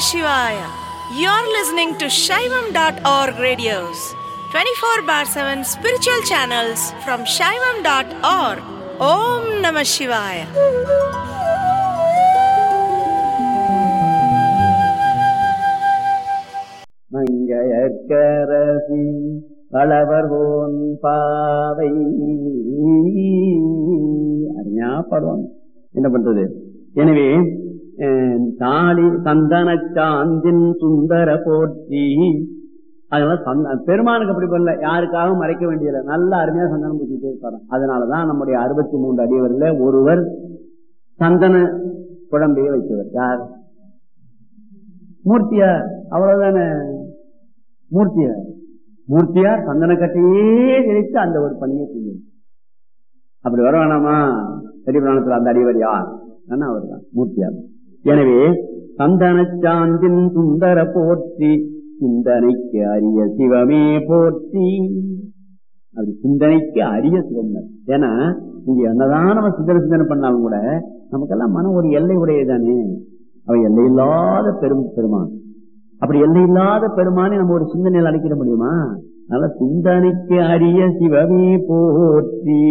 Shivaya. You're listening to Shaivam.org radios, 24 bar 7 spiritual channels from Shaivam.org. Om Namah Shivaya. Mangaiyarkarasi வளவர்வோன் பாவை அருமையா பாடுவாங்க என்ன பண்றது எனவே அஹ், தாலி சந்தன சாந்தின் சுந்தர போற்றி அதனால சந்த பெருமானுக்கு அப்படி பண்ணல யாருக்காகவும் மறைக்க வேண்டியதில்லை நல்ல அருமையா சந்தனம் பூசிட்டே இருப்பாரு அதனாலதான் நம்முடைய அறுபத்தி மூன்று அடியவர்ல ஒருவர் சந்தன குழம்பையே வைத்தவர் யார் மூர்த்தியார் அவ்வளவுதானே மூர்த்தியார் மூர்த்தியார் சந்தன கட்டையே நினைத்து அந்த ஒரு பணியை செய்யும் அப்படி வர வேணாமா பெரிய பிராணத்தில் அந்த அடிவர் யார் அவர் தான் மூர்த்தியார் எனவே சந்தன சாந்தின் சுந்தர போற்றி சிந்தனைக்கு அரிய சிவமே போற்றி அப்படி சிந்தனைக்கு அரிய சிவம் ஏன்னா நீங்க என்னதான் நம்ம சிந்தனை சிந்தனை பண்ணாலும் கூட நமக்கெல்லாம் மனம் ஒரு எல்லை உடையதானே அவ எல்லையில்லாத பெரும் பெருமான் அப்படி எல்லையில்லாத பெருமானை நம்ம ஒரு சிந்தனையில் அழைக்கிட முடியுமா அதனால சிந்தனைக்கு அரிய சிவமே போற்றி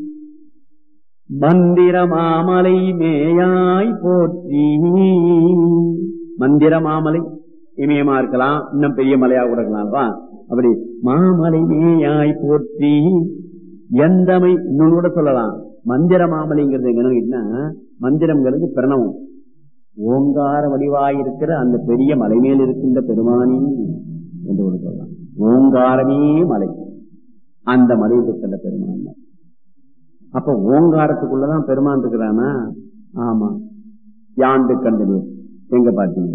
மந்திர மாமலை மேயாய் போற்றி மந்திர மாமலை இமயமா இருக்கலாம் இன்னும் பெரிய மலையா கூட இருக்கலாம் அப்படி மாமலை மேயாய் போற்றி எந்தமை இன்னொன்னு கூட சொல்லலாம் மந்திர மாமலைங்கிறது என்னன்னா மந்திரம்ங்கிறது பிரணவம் ஓங்கார வடிவாயிருக்கிற அந்த பெரிய மலை மேல் இருக்கின்ற பெருமானி என்று கூட சொல்லலாம் ஓங்காரமே மலை அந்த மலையில் இருக்கின்ற பெருமான் அப்ப ஓங்காரத்துக்குள்ளதான் பெருமான் இருக்கிறானா ஆமா யாண்டு கண்டது எங்க பார்த்தீங்க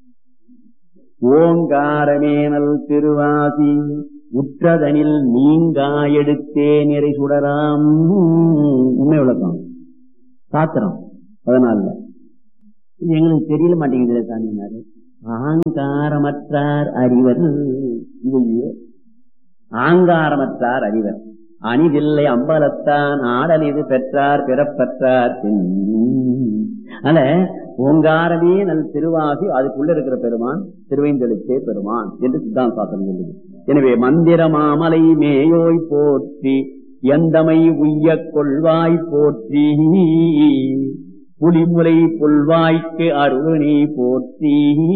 ஓங்காரமேனல் திருவாசி உற்றதனில் நீங்கா எடுத்தே நிறை சுடராம் உண்மை விளக்கம் சாத்திரம் பதினாலுல இது எங்களுக்கு தெரியல மாட்டேங்குது சாமினாரு ஆங்காரமற்றார் அறிவர் இது ஆங்காரமற்றார் அறிவர் அணிதில்லை அம்பலத்தான் ஆடல் இது பெற்றார் பிறப்பற்றார் பின் அதனால ஓங்காரமே நல் திருவாசி அதுக்குள்ள இருக்கிற பெருமான் திருவைந்தெழுத்தே பெருமான் என்று சித்தாந்த சாசனம் சொல்லுது எனவே மந்திர மாமலை மேயோய் போற்றி எந்தமை உய்ய கொள்வாய் போற்றி புலிமுலை புல்வாய்க்கு அருளினை போற்றி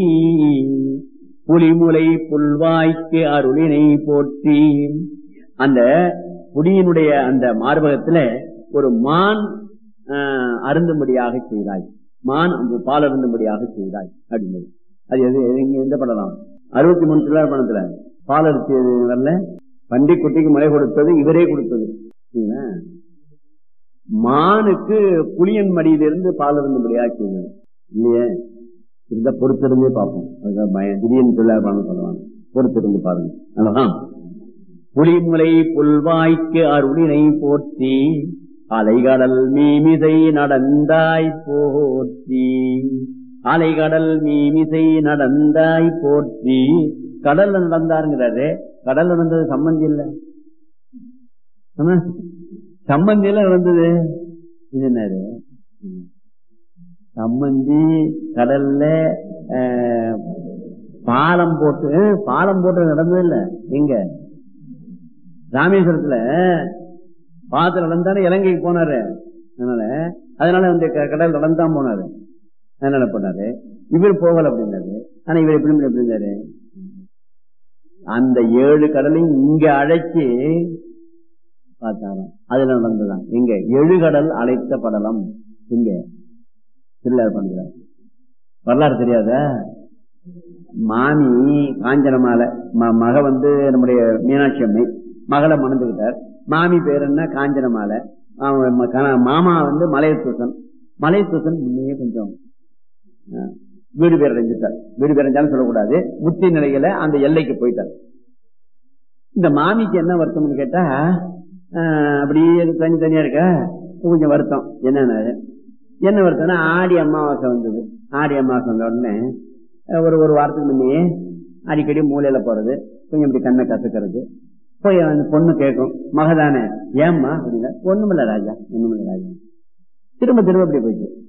புலிமுலை புல்வாய்க்கு அருளினை போற்றி அந்த புலியினுடைய அந்த மார்பகத்துல ஒரு மான் ஆஹ், அருந்தும்படியாக செய்தாய் மான் அந்த பால் அருந்தும்படியாக செய்தாய் அப்படின்னு அது எது எது- எந்த படலாம் அறுபத்தி மூணு சில்லற பணத்துல பால் அரிசி வரல பண்டி குட்டிக்கு மழை கொடுத்தது இவரே கொடுத்தது சரிங்களா? மானுக்கு புளியன் மடியிலிருந்து பால் இருந்தபடியா செய்யணும் இல்லையே இந்த பொறுத்திருந்தே பார்ப்போம் அதுதான் பயம் திடீர்னு சொல்லாமல் சொல்லுவாங்க பொறுத்திருந்து பாருங்க அல்லவா புலிமுலை புல்வாய்க்கு அருளினை போற்றி அலைகடல் மீமிசை நடந்தாய் போற்றி அலைகடல் மீமிசை நடந்தாய் போற்றி கடல்ல நடந்தாருங்கிறாரு கடல்ல நடந்தது சம்பந்தி இல்லை ஆமா? சம்பந்தி எல்லாம் நடந்தது இது என்னது சம்பந்தி கடல்ல அஹ், பாலம் போட்டு அஹ், பாலம் போட்டு நடந்தது இல்ல எங்க ராமேஸ்வரத்துல பாலத்துல நடந்தாரு இலங்கைக்கு போனாரு அதனால அதனால அந்த க- கடல் நடந்தான் போனாரு அதனால போனாரு இவர் போகல அப்படின்னாரு ஆனா இவர் எப்படி எப்படி இருந்தாரு அந்த ஏழு கடலையும் இங்க அழைச்சி பார்த்தாராம் அதுல நடந்துதான் எங்க எழுகடல் அழைத்த படலம் இங்க திருவிழார் பண்றார் வரலாறு தெரியாதா மாமி காஞ்சனமாலை ம- மக வந்து நம்முடைய மீனாட்சி அம்மை மகளை மணந்துகிட்டார் மாமி பேர் என்ன காஞ்சனமாலை அவன் ம- கண- மாமா வந்து மலையத்தூசன் மலையத்தூசன் முன்னே கொஞ்சம் ஆ, வீடு பேர் அடைஞ்சிட்டார் வீடு பேர் அடைஞ்சாலும் சொல்லக்கூடாது புத்தி நிலையில அந்த எல்லைக்கு போயிட்டார் இந்த மாமிக்கு என்ன வருத்தம்னு கேட்டா ஆஹ், அப்படியே அது தனி தனியா இருக்க கொஞ்சம் வருத்தம் என்னன்னா என்ன வருத்தம்னா ஆடி அமாவாசை வந்தது ஆடி அமாவாசை வந்த உடனே அஹ், ஒரு ஒரு வாரத்துக்கு முன்னையே அடிக்கடி மூலையில போறது கொஞ்சம் இப்படி கண்ணை கசக்கிறது போய் அந்த பொண்ணு கேட்கும் மகதானே ஏம்மா அப்படின்னா ஒண்ணுமில்ல ராஜா ஒண்ணுமில்ல ராஜா திரும்ப திரும்ப அப்படி போயிட்டு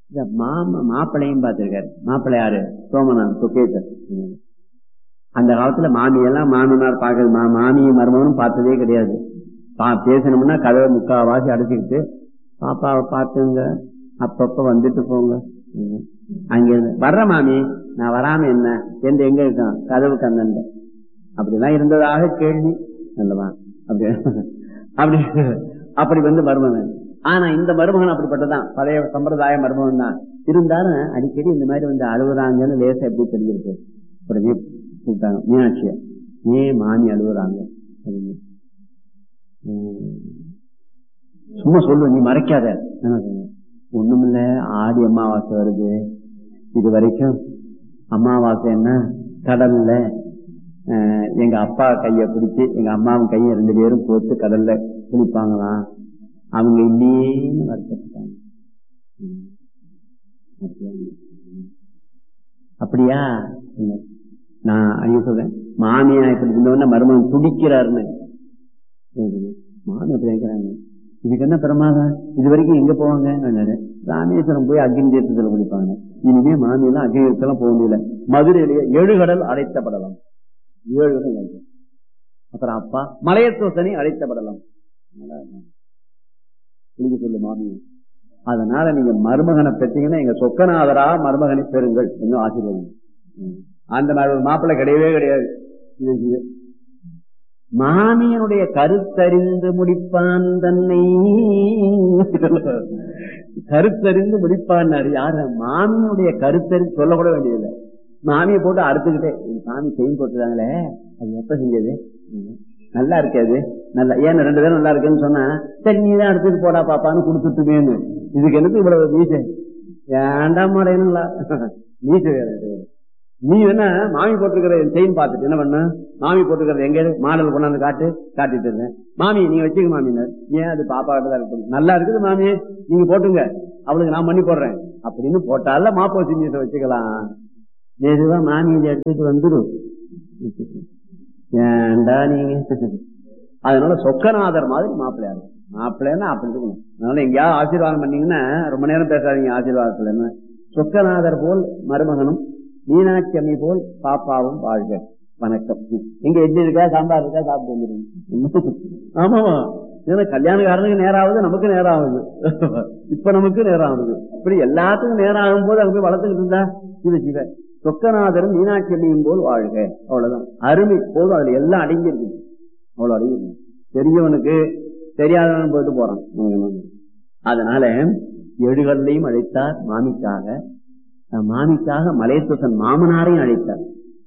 இந்த மாம மாப்பிள்ளையும் பார்த்திருக்காரு மாப்பிள்ளை யாரு சோமநாத் சுகேசர் அந்த காலத்துல மாமியெல்லாம் மாமனார் பார்க்கறது மா மாமியும் மருமகனும் பார்த்ததே கிடையாது பா பேசணும்னா கதவை முக்காவாசி அடைச்சிக்கிட்டு பாப்பாவை பார்த்துங்க அப்பப்ப வந்துட்டு போங்க ம். அங்க இருந்து வர்ற மாமி நான் வராம என்ன எந்த எங்க இருக்கான் கதவு கண்ணண்ட அப்படிலாம் இருந்ததாக கேள்வி அல்லவா அப்படி அப்படி அப்படி வந்து மருமகன் ஆனா இந்த மருமகன் அப்படிப்பட்டதான் பழைய சம்பிரதாய மருமகன் தான் இருந்தாலும் அடிக்கடி இந்த மாதிரி வந்து அழுகுறாங்கன்னு லேசா எப்படி தெரிஞ்சிருக்கு உடனே கூப்பிட்டாங்க மீனாட்சிய ஏன் மாமி அழுகுறாங்க அப்படின்னு. உம். சும்மா சொல்லு நீ மறைக்காத என்ன சொன்னேன்? ஒண்ணுமில்ல ஆடி அமாவாசை வருது இது வரைக்கும் அமாவாசை என்ன கடல்ல அஹ், எங்க அப்பா கைய பிடிச்சு எங்க அம்மாவும் கையை ரெண்டு பேரும் போட்டு கடல்ல குளிப்பாங்களாம் அவங்க இல்லையேன்னு வருத்தப்பட்டாங்க உம். அப்படியா? அப்படியா இல்ல. நான் அங்கே சொல்றேன் மாமியா இப்படி இருந்தவொடனே மருமகன் துடிக்கிறாருன்னு சரி. மாமி அப்படி நினைக்கிறாங்க இதுக்கு என்ன பிரமாதம் இது வரைக்கும் எங்க போவாங்க நான் ராமேஸ்வரம் போய் அக்னி தீர்த்தத்துல குளிப்பாங்க இனிமே மாமியெல்லாம் அக்னி தீர்த்தம் போக முடியல மதுரையிலேயே ஏழு கடல் அடைத்தப்படலாம் ஏழு கடல் அடைத்த- அப்புறம் அப்பா மலையத்தோசனை அழைத்தப்படலாம் குளிக்க சொல்லு மாமியை அதனால நீங்க மருமகனை பெற்றீங்கன்னா எங்க சொக்கநாதரா மருமகனை பெறுங்கள் இன்னும் ஆசீர்வாதம் ம். அந்த மாதிரி ஒரு மாப்பிள்ளை கிடையவே கிடையாது இது இது. மாமியனுடைய கருத்தறிந்து முடிப்பான் தன்னை கருத்தறிந்து முடிப்பான் யாரு மாமியனுடைய கருத்தறிந்து சொல்லக்கூட வேண்டியதில்லை மாமியை போட்டு அறுத்துக்கிட்டே "இந்த சாமி செயின் போட்டுருக்காங்களே அது எப்ப செஞ்சது ம். நல்லா இருக்காது நல்லா ஏன் ரெண்டு பேரும் நல்லா இருக்குன்னு சொன்னா சரி நீ தான் எடுத்துட்டு போடா பாப்பான்னு கொடுத்துட்டுமேன்னு இதுக்கு எனக்கு இவ்வளவு மீசை ஏண்டாம் மாடேனுங்களா மீசை வேற இது. நீ என்ன மாமி போட்டிருக்கிற செயின் பார்த்துட்டு என்ன பண்ண மாமி போட்டுக்கிறது எங்க மாடல் கொண்டாந்து காட்டு காட்டிட்டு இருந்தேன் மாமி நீங்க வச்சுக்க மாமினார் ஏன் அது பாப்பா கிட்ட தான் இருக்கு நல்லா இருக்குது மாமி நீங்க போட்டுங்க அவளுக்கு நான் பண்ணி போடுறேன் அப்படின்னு போட்டால மாப்போ சின்ன வச்சுக்கலாம் மெதுவா மாமி இதை எடுத்துட்டு வந்துடும் ஏன்டா நீங்க அதனால சொக்கநாதர் மாதிரி மாப்பிள்ளையா இருக்கும் மாப்பிள்ளைன்னா அப்படி இருக்கணும் அதனால எங்கேயாவது ஆசீர்வாதம் பண்ணீங்கன்னா ரொம்ப நேரம் பேசாதீங்க ஆசீர்வாதத்துல என்ன சொக்கநாதர் போல் மருமகனும் மீனாட்சி அம்மி போல் பாப்பாவும் வாழ்க வணக்கம் இங்க எது இருக்கா சாம்பார் இருக்கா சாப்பிட்டு வந்துருங்க ஆமாமா ஏன்னா கல்யாணக்காரனுக்கு நேரம் ஆகுது நமக்கு நேரம் ஆகுது இப்ப நமக்கு நேரம் ஆகுது இப்படி எல்லாத்துக்கும் நேரம் ஆகும் போது அங்க போய் வளர்த்துக்கிட்டு இருந்தா இது சிவ சொக்கநாதரும் மீனாட்சி அம்மியும் போல் வாழ்க அவ்வளவுதான் அருமை போதும் அதுல எல்லாம் அடங்கி இருக்குது அவ்வளவு அடங்கி இருக்கு தெரிஞ்சவனுக்கு தெரியாதவன் போயிட்டு போறான் அதனால எழுகல்லையும் அழைத்தார் மாமிக்காக அஹ் மாமிக்காக மலையத்துசன் மாமனாரையும் அழைத்தார்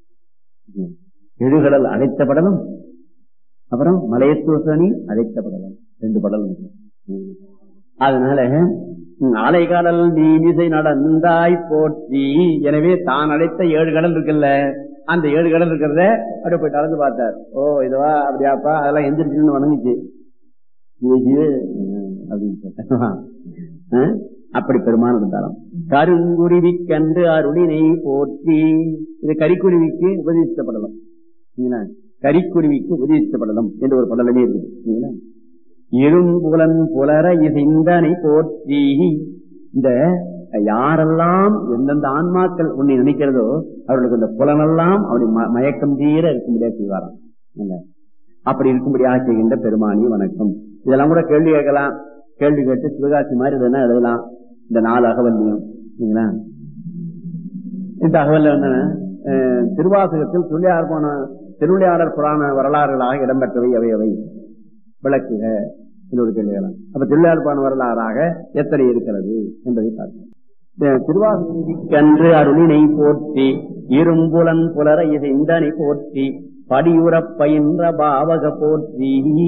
எழுகடல் அழைத்தப்படலும் அப்புறம் மலையத்துவசனி அழைத்தப்படலாம் ரெண்டு படலம் இருக்கு. ம். அதனால ம், அலைகடல் நீமிசை நடந்தாய் போற்றி எனவே தான் அழைத்த ஏழு கடல் இருக்குல்ல அந்த ஏழு கடல் இருக்கிறத அப்படியே போய் கலந்து பார்த்தார் ஓ இதுவா அப்படியாப்பா அதெல்லாம் எந்திரிச்சுன்னு வணங்குச்சு இது இது, ம், அப்படின்னு சொல்லிட்டு. ஆ? அப்படி பெருமான இருந்தாலும் கருங்குருவி கன்று அருளினை போற்றி இது கரிக்குருவிக்கு உபதேசிக்கப்படலாம் சரிங்களா? கரிக்குருவிக்கு உபதேசிக்கப்படலாம் என்று ஒரு படலமே இருக்குது சரிங்களா? இரும்புலன் புலர இசைந்தனை போற்றி இந்த யாரெல்லாம் எந்தெந்த ஆன்மாக்கள் உன்னை நினைக்கிறதோ அவர்களுக்கு இந்த புலனெல்லாம் அப்படி ம- மயக்கம் தீர இருக்கும்படியா செய்வாராம் இல்ல? அப்படி இருக்கும்படியாக செய்கின்ற பெருமானி வணக்கம் இதெல்லாம் கூட கேள்வி கேட்கலாம் கேள்வி கேட்டு சிவகாசி மாதிரி இதெல்லாம் எழுதலாம் இந்த நாலு அகவல்லையும் சரிங்களா இந்த அகவல்ல வந்து அஹ், திருவாசகத்தில் துள்ளியார் போன திருவிளையாடர் புராண வரலாறுகளாக இடம்பெற்றவை அவை அவை விளக்குக இன்னொரு கேள்விகளாம் அப்ப திருவிளையாடர் புராண வரலாறாக எத்தனை இருக்கிறது என்பதை பார்க்கலாம் திருவாசகன்று அருளினை போற்றி இரும்புலன் புலர இசைந்தனை போற்றி படியுறப் பயின்ற பாவக போற்றி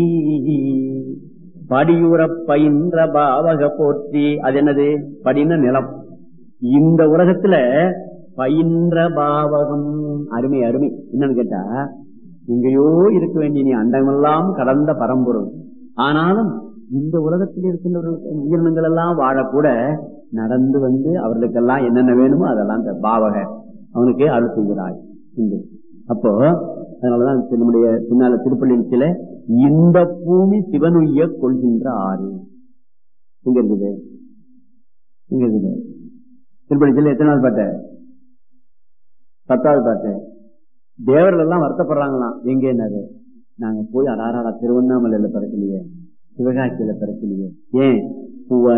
படியுறப் பயின்ற பாவக போற்றி அது என்னது படின நிலம் இந்த உலகத்துல பயின்ற பாவகம் அருமை அருமை என்னன்னு கேட்டா எங்கேயோ இருக்க வேண்டிய நீ அண்டமெல்லாம் கடந்த பரம்பொருள் ஆனாலும் இந்த உலகத்தில் இருக்கின்ற உயிரினங்கள் எல்லாம் வாழக்கூட நடந்து வந்து அவர்களுக்கெல்லாம் என்னென்ன வேணுமோ அதெல்லாம் இந்த பாவக அவனுக்கு அருள் செய்கிறாய் என்று. அப்போ அதனாலதான் நம்முடைய பின்னால திருப்பள்ளியில இந்த பூமி சிவனுய்ய கொள்கின்ற ஆறு இங்க இருக்குது இங்க இருக்குது திருப்பணிச்சல் எத்தனாவது பாட்டு பத்தாவது பாட்டு தேவர்கள் எல்லாம் வருத்தப்படுறாங்களாம் எங்க என்னது நாங்க போய் அடாராடா திருவண்ணாமலையில பிறக்கலையே சிவகாசியில பிறக்கலையே ஏன் பூவா